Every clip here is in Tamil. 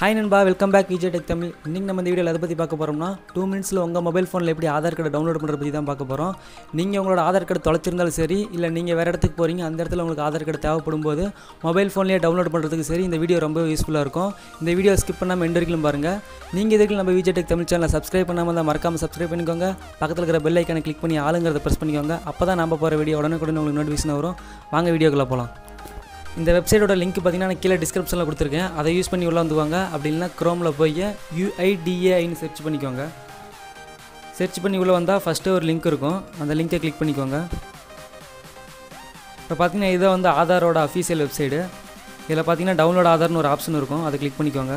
ஹாய் நண்பா welcome back Vijay tech Tamil இன்றைக்கி நம்ம இந்த வீடியோவில் எதை பற்றி பார்க்க போகிறோம்னா டூ மினிட்ஸில் உங்கள் மொபைல் ஃபோனில் எப்படி ஆதார் கார்டு டவுன்லோட் பண்ணுறத பற்றி தான் பார்க்க போகிறோம் நீங்கள் உங்களோட ஆதார் கார்டு தொலைச்சிருந்தாலும் சரி இல்லை நீங்கள் வேறு இடத்துக்கு போகிறீங்க அந்த இடத்துல உங்களுக்கு ஆதார் கார்டு தேவைப்படும் போது மொபைல் ஃபோன்லேயே டவுன்லோட் பண்ணுறதுக்கு சரி இந்த வீடியோ ரொம்ப யூஸ்ஃபுல்லாக இருக்கும் இந்த வீடியோ ஸ்கிப் பண்ணாமல் எண்டு வரைக்கும் பாருங்கள் நீங்கள் இதுக்கு நம்ம விஜய் டெக் தமிழ் சேனலை சப்ஸ்கிரைப் பண்ணாமல் தான் மறக்காமல் சப்ஸ்கிரைப் பண்ணிக்கோங்க பக்கத்தில் இருக்கிற பெல் ஐக்கானை கிளிக் பண்ணி ஆளுங்கிறத ப்ரெஸ் பண்ணிக்கோங்க அப்போ தான் நம்ம போகிற வீடியோ உடனுக்குடன் உங்களுக்கு நோட்டிஃபிகேஷன் வரும் வாங்க வீடியோக்குள்ளே போகலாம் இந்த வெப்சைட்டோட லிங்க் பார்த்தீங்கன்னா நான் கீழே டிஸ்கிரிப்ஷனில் கொடுத்துருக்கேன் அதை யூஸ் பண்ணி உள்ள வந்துவாங்க அப்படி இல்லைனா க்ரோமில் போய் யூஐடிஏஐன்னு சர்ச் பண்ணிக்கோங்க சர்ச் பண்ணி உள்ளே வந்தால் ஃபஸ்ட்டு ஒரு லிங்க் இருக்கும் அந்த லிங்கை கிளிக் பண்ணிக்கோங்க இப்போ பார்த்தீங்கன்னா இதை வந்து ஆதாரோட அஃபீஷியல் வெப்சைடு இதில் பார்த்தீங்கன்னா டவுன்லோட் ஆதார்னு ஒரு ஆப்ஷன் இருக்கும் அதை கிளிக் பண்ணிக்கோங்க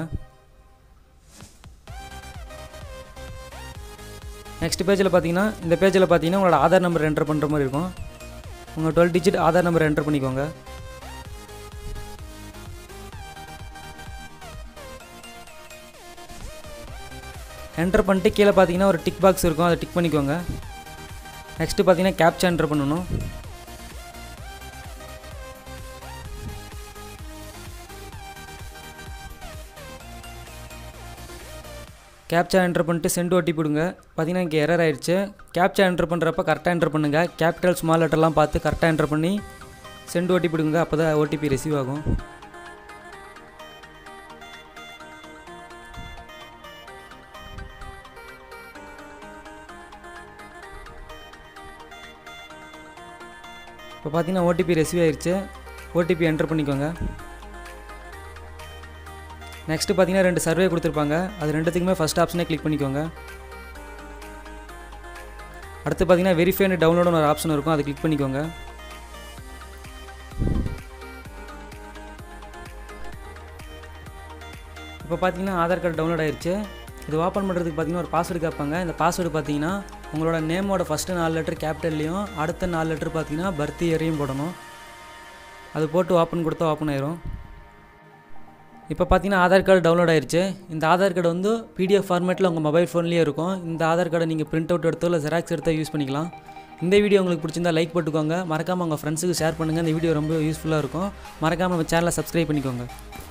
நெக்ஸ்ட் பேஜில் பார்த்தீங்கன்னா இந்த பேஜில் பார்த்தீங்கன்னா உங்களோட ஆதார் நம்பர் என்டர் பண்ணுற மாதிரி இருக்கும் உங்கள் twelve digit Aadhaar number enter பண்ணிக்கோங்க என்டர் பண்ணிட்டு கீழே பார்த்தீங்கன்னா ஒரு டிக் பாக்ஸ் இருக்கும் அதை டிக் பண்ணிக்கோங்க நெக்ஸ்ட்டு பார்த்தீங்கன்னா கேப்சா என்டர் பண்ணணும் கேப்சா என்டர் பண்ணிட்டு சென்ட் ஓடிபி விடுங்க பார்த்தீங்கன்னா இங்கே எரர் ஆயிடுச்சு கேப்சா என்டர் பண்ணுறப்ப கரெக்டாக என்டர் பண்ணுங்கள் கேபிட்டல் ஸ்மால் லெட்டர்லாம் பார்த்து கரெக்டாக என்டர் பண்ணி சென்ட் ஓடிபி விடுங்க அப்போ தான் ஓடிபி ரிசீவ் ஆகும் இப்போ பார்த்தீங்கன்னா ஓடிபி ரிசீவ் ஆயிடுச்சு ஓடிபி என்டர் பண்ணிக்கோங்க நெக்ஸ்ட்டு பார்த்தீங்கன்னா ரெண்டு சர்வே கொடுத்துருப்பாங்க அது ரெண்டுத்துக்குமே ஃபஸ்ட் ஆப்ஷனே கிளிக் பண்ணிக்கோங்க அடுத்து பார்த்தீங்கன்னா வெரிஃபைடு டவுன்லோடுன்னு ஒரு ஆப்ஷன் இருக்கும் அதை கிளிக் பண்ணிக்கோங்க இப்போ பார்த்தீங்கன்னா ஆதார் கார்டு டவுன்லோட் ஆயிடுச்சு இது ஓப்பன் பண்ணுறதுக்கு பார்த்தீங்கன்னா ஒரு பாஸ்வேர்டு கேட்பாங்க இந்த பாஸ்வேர்டு பார்த்தீங்கன்னா உங்களோட நேமோட ஃபஸ்ட்டு நாலு லெட்டர் கேபிட்டல்லையும் அடுத்த நாலு லெட்டர் பார்த்தீங்கன்னா பர்த் இயரையும் போடணும் அது போட்டு ஓப்பன் கொடுத்தா ஓப்பன் ஆயிரும் இப்போ பார்த்தீங்கன்னா ஆதார் கார்டு டவுன்லோட் ஆயிடுச்சு இந்த ஆதார் கார்டு வந்து பிடிஎஃப் ஃபார்மேட்டில் உங்கள் மொபைல் ஃபோன்லேயே இருக்கும் இந்த ஆதார் கார்டை நீங்கள் பிரிண்ட் அவுட் எடுத்தோ இல்லை ஜெராக்ஸ் எடுத்தோ யூஸ் பண்ணிக்கலாம் இந்த வீடியோ உங்களுக்கு பிடிச்சிருந்தா லைக் போட்டுக்கோங்க மறக்காமல் உங்கள் ஃப்ரெண்ட்ஸுக்கு ஷேர் பண்ணுங்கள் இந்த வீடியோ ரொம்ப யூஸ்ஃபுல்லாக இருக்கும் மறக்காமல் நம்ம சேனலை சப்ஸ்கிரைப் பண்ணிக்கோங்க